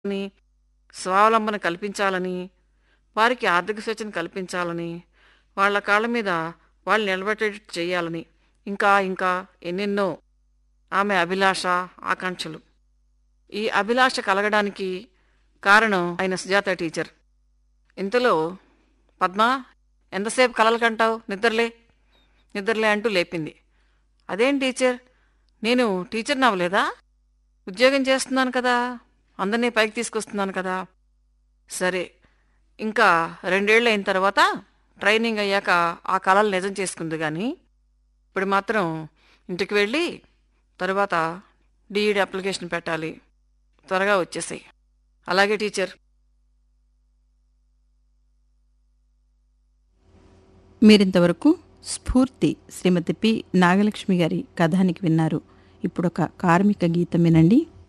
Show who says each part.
Speaker 1: అని స్వావలంబన కల్పించాలని వారికి ఆర్థిక స్వేచ్ఛను కల్పించాలని వాళ్ళ కాళ్ళ మీద వాళ్ళు నిలబెట్టేటట్టు చేయాలని ఇంకా ఇంకా ఎన్నెన్నో ఆమె అభిలాష ఆకాంక్షలు ఈ అభిలాష కలగడానికి కారణం ఆయన సుజాత టీచర్ ఇంతలో పద్మ ఎంతసేపు కలలు కంటావు నిద్రలే నిద్రలే అంటూ లేపింది అదేం టీచర్ నేను టీచర్ని అవ్వలేదా ఉద్యోగం చేస్తున్నాను కదా అందరినీ పైకి తీసుకొస్తున్నాను కదా సరే ఇంకా రెండేళ్ళు అయిన తర్వాత ట్రైనింగ్ అయ్యాక ఆ కళలు నిజం చేసుకుంది కానీ ఇప్పుడు మాత్రం ఇంటికి వెళ్ళి తర్వాత డిఈడి అప్లికేషన్ పెట్టాలి త్వరగా వచ్చేసాయి అలాగే టీచర్
Speaker 2: మీరింతవరకు స్ఫూర్తి శ్రీమతి పి నాగలక్ష్మి గారి కథానికి విన్నారు ఇప్పుడొక కార్మిక గీతం వినండి